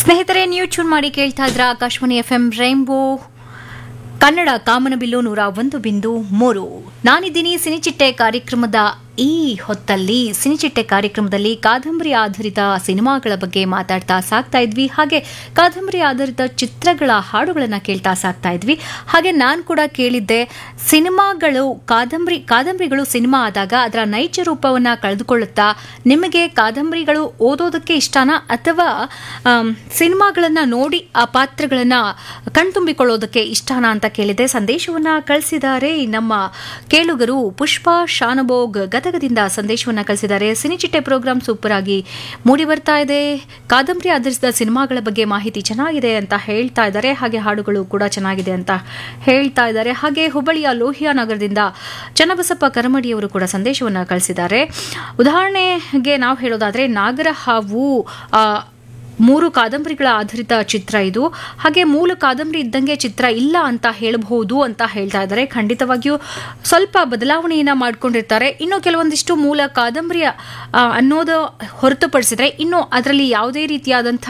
ಸ್ನೇಹಿತರೆ ನೀವು ಚೂನ್ ಮಾಡಿ ಕೇಳ್ತಾ ಇದ್ರ Akashvani F M rainbow Kannada Kamanabillu ನೂರ ಒಂದು ಬಿಂದು ಮೂರು ನಾನಿದ್ದೀನಿ ಸಿನಿಚಿಟ್ಟೆ ಕಾರ್ಯಕ್ರಮದ ಈ ಹೊತ್ತಲ್ಲಿ ಸಿನಿಚಿಟ್ಟೆ ಕಾರ್ಯಕ್ರಮದಲ್ಲಿ ಕಾದಂಬರಿ ಆಧಾರಿತ ಸಿನಿಮಾಗಳ ಬಗ್ಗೆ ಮಾತಾಡ್ತಾ ಸಾಕ್ತಾ ಇದ್ವಿ ಹಾಗೆ ಕಾದಂಬರಿ ಆಧಾರಿತ ಚಿತ್ರಗಳ ಹಾಡುಗಳನ್ನು ಕೇಳ್ತಾ ಸಾಕ್ತಾ ಇದ್ವಿ ಹಾಗೆ ನಾನು ಕೂಡ ಕೇಳಿದ್ದೆ ಸಿನಿಮಾಗಳು ಕಾದಂಬರಿ ಕಾದಂಬರಿಗಳು ಸಿನಿಮಾ ಆದಾಗ ಅದರ ನೈಜ ರೂಪವನ್ನು ಕಳೆದುಕೊಳ್ಳುತ್ತಾ ನಿಮಗೆ ಕಾದಂಬರಿಗಳು ಓದೋದಕ್ಕೆ ಇಷ್ಟನಾ ಅಥವಾ ಸಿನಿಮಾಗಳನ್ನು ನೋಡಿ ಆ ಪಾತ್ರಗಳನ್ನು ಕಣ್ತುಂಬಿಕೊಳ್ಳೋದಕ್ಕೆ ಇಷ್ಟನಾ ಅಂತ ಕೇಳಿದೆ ಸಂದೇಶವನ್ನ ಕಳಿಸಿದ್ದಾರೆ ನಮ್ಮ ಕೇಳುಗರು ಪುಷ್ಪಾ ಶಾನಬೋಗ್ ಗದಗದಿಂದ ಸಂದೇಶವನ್ನ ಕಳಿಸಿದ್ದಾರೆ ಸಿನಿಚಿಟ್ಟೆ ಪ್ರೋಗ್ರಾಂ ಸೂಪರ್ ಆಗಿ ಮೂಡಿ ಬರ್ತಾ ಇದೆ ಕಾದಂಬರಿ ಆಧರಿಸಿದ ಸಿನಿಮಾಗಳ ಬಗ್ಗೆ ಮಾಹಿತಿ ಚೆನ್ನಾಗಿದೆ ಅಂತ ಹೇಳ್ತಾ ಇದ್ದಾರೆ ಹಾಗೆ ಹಾಡುಗಳು ಕೂಡ ಚೆನ್ನಾಗಿದೆ ಅಂತ ಹೇಳ್ತಾ ಇದ್ದಾರೆ ಹಾಗೆ ಹುಬ್ಬಳ್ಳಿಯ ಲೋಹಿಯಾ ನಗರದಿಂದ ಚನ್ನಬಸಪ್ಪ ಕರಮಡಿಯವರು ಕೂಡ ಸಂದೇಶವನ್ನ ಕಳಿಸಿದ್ದಾರೆ ಉದಾಹರಣೆಗೆ ನಾವು ಹೇಳೋದಾದ್ರೆ ನಾಗರ ಹಾವು ಆ, ಮೂರು ಕಾದಂಬರಿಗಳ ಆಧಾರಿತ ಚಿತ್ರ ಇದು ಹಾಗೆ ಮೂಲ ಕಾದಂಬರಿ ಇದ್ದಂಗೆ ಚಿತ್ರ ಇಲ್ಲ ಅಂತ ಹೇಳಬಹುದು ಅಂತ ಹೇಳ್ತಾ ಇದ್ದಾರೆ ಖಂಡಿತವಾಗಿಯೂ ಸ್ವಲ್ಪ ಬದಲಾವಣೆಯನ್ನ ಮಾಡ್ಕೊಂಡಿರ್ತಾರೆ ಇನ್ನು ಕೆಲವೊಂದಿಷ್ಟು ಮೂಲ ಕಾದಂಬರಿಯ ಆ, ಅನ್ನೋದು ಹೊರತುಪಡಿಸಿದ್ರೆ ಇನ್ನು ಅದರಲ್ಲಿ ಯಾವುದೇ ರೀತಿಯಾದಂಥ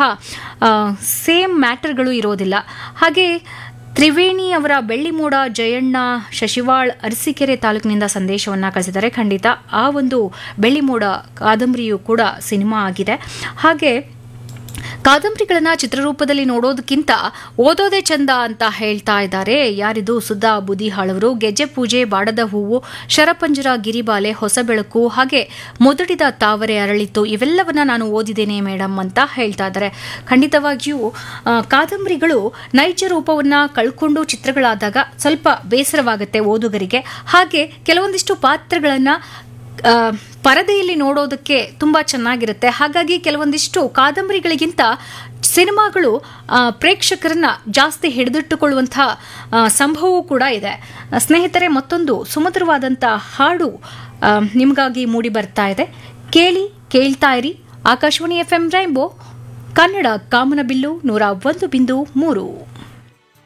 ಸೇಮ್ ಮ್ಯಾಟರ್ಗಳು ಇರೋದಿಲ್ಲ ಹಾಗೆ ತ್ರಿವೇಣಿ ಅವರ ಬೆಳ್ಳಿಮೋಡ ಜಯಣ್ಣ ಶಶಿವಾಳ್ ಅರಸೀಕೆರೆ ತಾಲೂಕಿನಿಂದ ಸಂದೇಶವನ್ನ ಕಳಿಸಿದ್ದಾರೆ ಖಂಡಿತ ಆ ಒಂದು ಬೆಳ್ಳಿಮೋಡ ಕಾದಂಬರಿಯು ಕೂಡ ಸಿನಿಮಾ ಆಗಿದೆ ಹಾಗೆ ಕಾದಂಬರಿಗಳನ್ನ ಚಿತ್ರರೂಪದಲ್ಲಿ ನೋಡೋದಕ್ಕಿಂತ ಓದೋದೇ ಚಂದ ಅಂತ ಹೇಳ್ತಾ ಇದ್ದಾರೆ ಯಾರಿದು ಸುಧಾ ಬುದಿಹಾಳವರು ಗೆಜ್ಜೆ ಪೂಜೆ ಬಾಡದ ಹೂವು ಶರಪಂಜರ ಗಿರಿಬಾಲೆ ಹೊಸ ಬೆಳಕು ಹಾಗೆ ಮುದುಡಿದ ತಾವರೆ ಅರಳಿತು ಇವೆಲ್ಲವನ್ನ ನಾನು ಓದಿದ್ದೇನೆ ಮೇಡಮ್ ಅಂತ ಹೇಳ್ತಾ ಇದ್ದಾರೆ ಖಂಡಿತವಾಗಿಯೂ ಆ, ಕಾದಂಬರಿಗಳು ನೈಜ ರೂಪವನ್ನ ಕಳ್ಕೊಂಡು ಚಿತ್ರಗಳಾದಾಗ ಸ್ವಲ್ಪ ಬೇಸರವಾಗುತ್ತೆ ಓದುಗರಿಗೆ ಹಾಗೆ ಕೆಲವೊಂದಿಷ್ಟು ಪಾತ್ರಗಳನ್ನ ಆ, ಪರದೆಯಲ್ಲಿ ನೋಡೋದಕ್ಕೆ ತುಂಬ ಚೆನ್ನಾಗಿರುತ್ತೆ ಹಾಗಾಗಿ ಕೆಲವೊಂದಿಷ್ಟು ಕಾದಂಬರಿಗಳಿಗಿಂತ ಸಿನಿಮಾಗಳು ಆ, ಪ್ರೇಕ್ಷಕರನ್ನ ಜಾಸ್ತಿ ಹಿಡಿದಿಟ್ಟುಕೊಳ್ಳುವಂಥ ಆ, ಸಂಭವವೂ ಕೂಡ ಇದೆ ಸ್ನೇಹಿತರೆ ಮತ್ತೊಂದು ಸುಮಧುರವಾದಂಥ ಹಾಡು ಆ, ನಿಮಗಾಗಿ ಮೂಡಿ ಬರ್ತಾ ಇದೆ ಕೇಳಿ ಕೇಳ್ತಾ ಇರಿ Akashvani F M rainbow Kannada Kamanabillu ನೂರ ಒಂದು ಬಿಂದು ಮೂರು